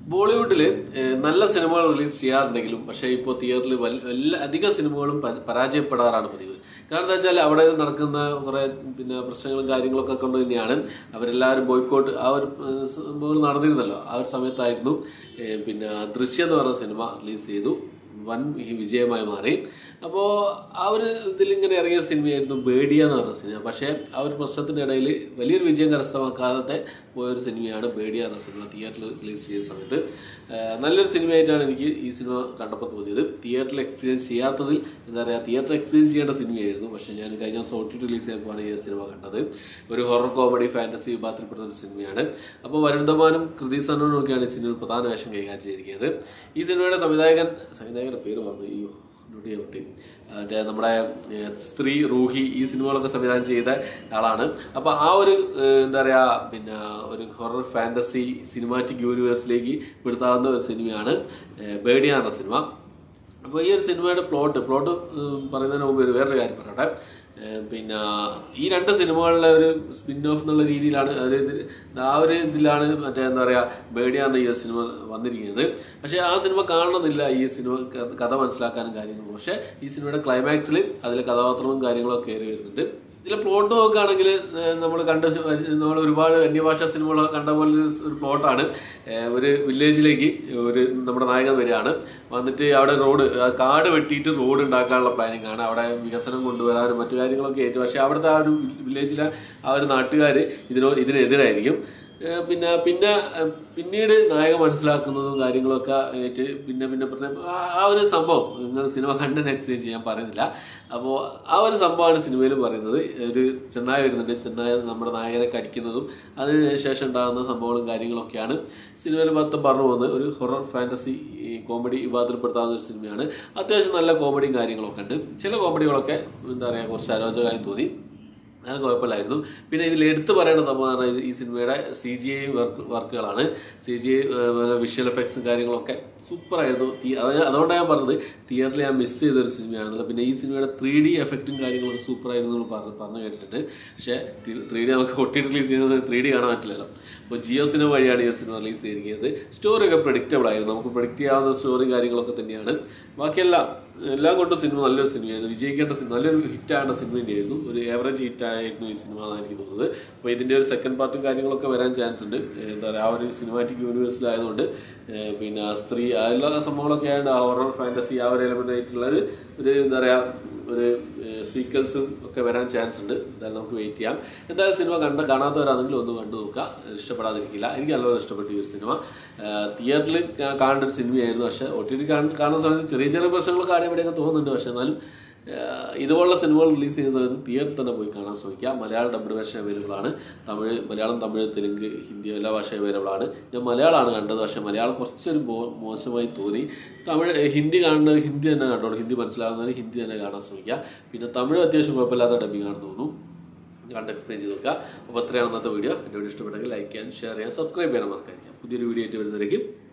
ബോളിവുഡിൽ നല്ല സിനിമകൾ റിലീസ് ചെയ്യാറുണ്ടെങ്കിലും പക്ഷേ ഇപ്പോൾ തിയേറ്ററിൽ എല്ലാ അധിക സിനിമകളും പ- പരാജയപ്പെടാറാണ് പതിവ് കാരണം എന്താ വെച്ചാൽ അവിടെ നടക്കുന്ന കുറെ പിന്നെ പ്രശ്നങ്ങളും കാര്യങ്ങളൊക്കെ കൊണ്ട് തന്നെയാണ് അവരെല്ലാവരും ബോയ്ക്കോട്ട് ആ ഒരു ഏഹ്, സംഭവങ്ങൾ നടന്നിരുന്നല്ലോ ആ ഒരു സമയത്തായിരുന്നു ഏഹ്, പിന്നെ ദൃശ്യം എന്ന് പറഞ്ഞ സിനിമ റിലീസ് ചെയ്തു വൻ ഈ വിജയമായി മാറി അപ്പോൾ ആ ഒരു ഇതിലിങ്ങനെ ഇറങ്ങിയ സിനിമയായിരുന്നു ബേഡിയ എന്ന് പറഞ്ഞ സിനിമ പക്ഷേ ആ ഒരു പ്രശ്നത്തിന്റെ ഇടയിൽ വലിയൊരു വിജയം കരസ്ഥമാക്കാതെ പോയൊരു സിനിമയാണ് ബേഡിയ എന്ന സിനിമ തിയേറ്ററിൽ റിലീസ് ചെയ്ത സമയത്ത് ആ, നല്ലൊരു സിനിമയായിട്ടാണ് എനിക്ക് ഈ സിനിമ കണ്ടപ്പോൾ തോന്നിയത് തിയേറ്ററിൽ എക്സ്പീരിയൻസ് ചെയ്യാത്തതിൽ എന്താ പറയുക തിയേറ്റർ എക്സ്പീരിയൻസ് ചെയ്യേണ്ട സിനിമയായിരുന്നു പക്ഷേ ഞാൻ കഴിഞ്ഞ ദിവസം ഒ ടി റിലീസ് ചെയ്തപ്പോഴാണ് ഈ ഒരു സിനിമ കണ്ടത് ഒരു ഹൊറർ കോമഡി ഫാന്റസി വിഭാഗത്തിൽപ്പെടുന്ന ഒരു സിനിമയാണ് അപ്പോൾ വരുണധമാനും കൃതി സനോനൊക്കെയാണ് ഈ സിനിമയിൽ പ്രധാന വേഷം കൈകാര്യം ചെയ്തിരിക്കുന്നത് ഈ സിനിമയുടെ സംവിധായകൻ സംവിധായകന്റെ പേര് പറഞ്ഞു അയ്യോ നോട്ട് ചെയ്യാൻ പറ്റി മറ്റേ നമ്മുടെ ഏഹ്, സ്ത്രീ റൂഹി ഈ സിനിമകളൊക്കെ സംവിധാനം ചെയ്ത ആളാണ് അപ്പൊ ആ ഒരു ഏഹ്, എന്താ പറയാ പിന്നെ ഒരു ഹൊറർ ഫാന്റസി സിനിമാറ്റിക് യൂണിവേഴ്സിലേക്ക് പെടുത്താവുന്ന ഒരു സിനിമയാണ് ഏഹ്, ബേഡിയ എന്ന സിനിമ അപ്പോൾ ഈ ഒരു സിനിമയുടെ പ്ലോട്ട് പ്ലോട്ട് പറയുന്നതിന് മുമ്പ് ഒരു വേറൊരു കാര്യം പറയട്ടെ ഏഹ് പിന്നെ ഈ രണ്ട് സിനിമകളിലെ ഒരു സ്പിൻ ഓഫ് എന്നുള്ള രീതിയിലാണ് ഒരു ഇത് ആ ഒരു ഇതിലാണ് മറ്റേ എന്താ പറയാ ബേഡിയ എന്ന ഈ ഒരു സിനിമ വന്നിരിക്കുന്നത് പക്ഷെ ആ സിനിമ കാണണമെന്നില്ല ഈ സിനിമ ക- കഥ മനസ്സിലാക്കാനും കാര്യങ്ങളും പക്ഷെ ഈ സിനിമയുടെ ക്ലൈമാക്സിൽ അതിലെ കഥാപാത്രങ്ങളും കാര്യങ്ങളും ഒക്കെ കയറി വരുന്നുണ്ട് ഇതിലെ പ്ലോട്ട് നോക്കുകയാണെങ്കിൽ നമ്മൾ കണ്ട നമ്മൾ ഒരുപാട് അന്യഭാഷാ സിനിമകളൊക്കെ കണ്ട പോലെ ഒരു- ഒരു പ്ലോട്ടാണ് ഒരു വില്ലേജിലേക്ക് ഒരു നമ്മുടെ നായകൻ വരികയാണ് വന്നിട്ട് അവിടെ റോഡ് ആ കാട് വെട്ടിയിട്ട് റോഡ് ഉണ്ടാക്കാനുള്ള പ്ലാനിങ് ആണ് അവിടെ വികസനം കൊണ്ടുവരാനും മറ്റു കാര്യങ്ങളൊക്കെ ആയിട്ട് പക്ഷെ അവിടുത്തെ ആ ഒരു വില്ലേജിലെ ആ ഒരു നാട്ടുകാർ ഇതിനോ ഇതിനെതിരായിരിക്കും ഏഹ് പിന്നെ പിന്നെ ഏഹ് പിന്നീട് നായകൻ മനസ്സിലാക്കുന്നതും കാര്യങ്ങളൊക്കെ ആയിട്ട് പിന്നെ പിന്നെ പറഞ്ഞ ആ- ആ ഒരു സംഭവം നിങ്ങൾ സിനിമ കണ്ടന്റ് എക്സ്പ്ലെയിൻ ചെയ്യാൻ പറയുന്നില്ല അപ്പോൾ ആ ഒരു സംഭവമാണ് സിനിമയിൽ പറയുന്നത് ഒരു ചെന്നായ വരുന്നുണ്ട് ചെന്നായ നമ്മുടെ നായകനെ കടിക്കുന്നതും അതിനുശേഷം ഉണ്ടാകുന്ന സംഭവങ്ങളും കാര്യങ്ങളൊക്കെയാണ് സിനിമയിൽ മൊത്തം പറഞ്ഞു പോകുന്നത് ഒരു ഹൊറർ ഫാന്റസി കോമഡി വിഭാഗത്തിൽപ്പെടുത്താവുന്ന ഒരു സിനിമയാണ് അത്യാവശ്യം നല്ല കോമഡിയും കാര്യങ്ങളൊക്കെ ഉണ്ട് ചില കോമഡികളൊക്കെ എന്താ പറയുക കുറച്ച് അരോചകമായി തോന്നി അത് കുഴപ്പമില്ലായിരുന്നു പിന്നെ ഇതിൽ എടുത്തു പറയേണ്ട സംഭവം എന്ന് പറഞ്ഞാൽ ഈ സിനിമയുടെ സി ജി ഐ വർക്ക് വർക്കുകളാണ് സി ജി ഐ വിഷ്വൽ എഫക്ട്സും കാര്യങ്ങളൊക്കെ സൂപ്പർ ആയിരുന്നു തീ- അത് അതുകൊണ്ടാണ് ഞാൻ പറഞ്ഞത് തിയേറ്ററിൽ ഞാൻ മിസ് ചെയ്ത ഒരു സിനിമയാണെന്നുള്ളത് പിന്നെ ഈ സിനിമയുടെ ത്രീ ഡി എഫക്റ്റും കാര്യങ്ങളൊക്കെ സൂപ്പർ ആയിരുന്നു എന്ന് പറഞ്ഞ് പറഞ്ഞു കേട്ടിട്ടുണ്ട് പക്ഷേ ത്രീ ഡി നമുക്ക് ഒട്ടി റിലീസ് ചെയ്യുന്നത് ത്രീ ഡി കാണാൻ പറ്റില്ലല്ലോ അപ്പോൾ ജിയോ സിനിമ വഴിയാണ് ഈ ഒരു സിനിമ റിലീസ് ചെയ്തിരിക്കുന്നത് സ്റ്റോറി ഒക്കെ പ്രഡിക്റ്റബിൾ ആയിരുന്നു നമുക്ക് പ്രഡിക്റ്റ് ചെയ്യാവുന്ന സ്റ്റോറി കാര്യങ്ങളൊക്കെ തന്നെയാണ് ബാക്കിയെല്ലാം എല്ലാം കൊണ്ടും സിനിമ നല്ലൊരു സിനിമയായിരുന്നു വിജയിക്കേണ്ട സിനിമ നല്ലൊരു ഹിറ്റാണ് സിനിമ തന്നെയായിരുന്നു ഒരു ഏവറേജ് ഹിറ്റ് ആയിരുന്നു ഈ സിനിമ എന്നാണ് എനിക്ക് തോന്നുന്നത് അപ്പോൾ ഇതിന്റെ ഒരു സെക്കൻഡ് പാർട്ടും കാര്യങ്ങളൊക്കെ വരാൻ ചാൻസ് ഉണ്ട് ഏഹ് എന്താ പറയുക ആ ഒരു സിനിമാറ്റിക് യൂണിവേഴ്സിലായതുകൊണ്ട് ഏഹ് പിന്നെ ആ സ്ത്രീ ആ എല്ലാ സംഭവങ്ങളൊക്കെ ആയതുകൊണ്ട് ആ ഹൊറർ ഫാന്റസി ആ ഒരു എലമെന്റ് ആയിട്ടുള്ള ഒരു ഒരു എന്താ പറയാ ഒരു സീക്വൽസും ഒക്കെ വരാൻ ചാൻസ് ഉണ്ട് എന്തായാലും നമുക്ക് വെയിറ്റ് ചെയ്യാം എന്തായാലും സിനിമ കണ്ട കാണാത്തവരാണെങ്കിൽ ഒന്ന് കണ്ടു നോക്കുക ഇഷ്ടപ്പെടാതിരിക്കില്ല എനിക്ക് നല്ലോണം ഇഷ്ടപ്പെട്ടു ഈ ഒരു സിനിമ തിയേറ്ററിൽ കാണേണ്ട ഒരു സിനിമയായിരുന്നു പക്ഷെ ഒ ടി ടി കാണുന്ന സമയത്ത് ചെറിയ ചെറിയ പ്രശ്നങ്ങളൊക്കെ ആടെ ഇവിടെയൊക്കെ തോന്നുന്നുണ്ട് പക്ഷെ എന്നാലും ആഹ് ഇതുപോലുള്ള സിനിമകൾ റിലീസ് ചെയ്യുന്ന സമയത്ത് തിയേറ്ററിൽ തന്നെ പോയി കാണാൻ ശ്രമിക്കുക മലയാളം ഡബ്ഡ് വേർഷൻ അവൈലബിൾ ആണ് തമിഴ് മലയാളം തമിഴ് തെലുങ്ക് ഹിന്ദി എല്ലാ ഭാഷയും അവൈലബിൾ ആണ് ഞാൻ മലയാളമാണ് കണ്ടത് പക്ഷെ മലയാളം കുറച്ചൊരു മോ- മോശമായി തോന്നി തമിഴ് ഏഹ് ഹിന്ദി കാണുന്നത് ഹിന്ദി തന്നെ കണ്ടോളൂ ഹിന്ദി മനസ്സിലാകുന്നവർ ഹിന്ദി തന്നെ കാണാൻ ശ്രമിക്കുക പിന്നെ തമിഴ് അത്യാവശ്യം കുഴപ്പമില്ലാത്ത ഡബിംഗ് ആണെന്ന് തോന്നുന്നു കണ്ട് എക്സ്പ്ലെയിൻ ചെയ്ത് നോക്കുക അപ്പോൾ അത്രയാണ് ഇന്നത്തെ വീഡിയോ എൻ്റെ വീഡിയോ ഇഷ്ടപ്പെട്ടെങ്കിൽ ലൈക്ക് ചെയ്യാൻ ഷെയർ ചെയ്യാൻ സബ്സ്ക്രൈബ് ചെയ്യാൻ മറക്കാതിരിക്കുക പുതിയൊരു വീഡിയോ ആയിട്ട് വരുന്നവരേക്കും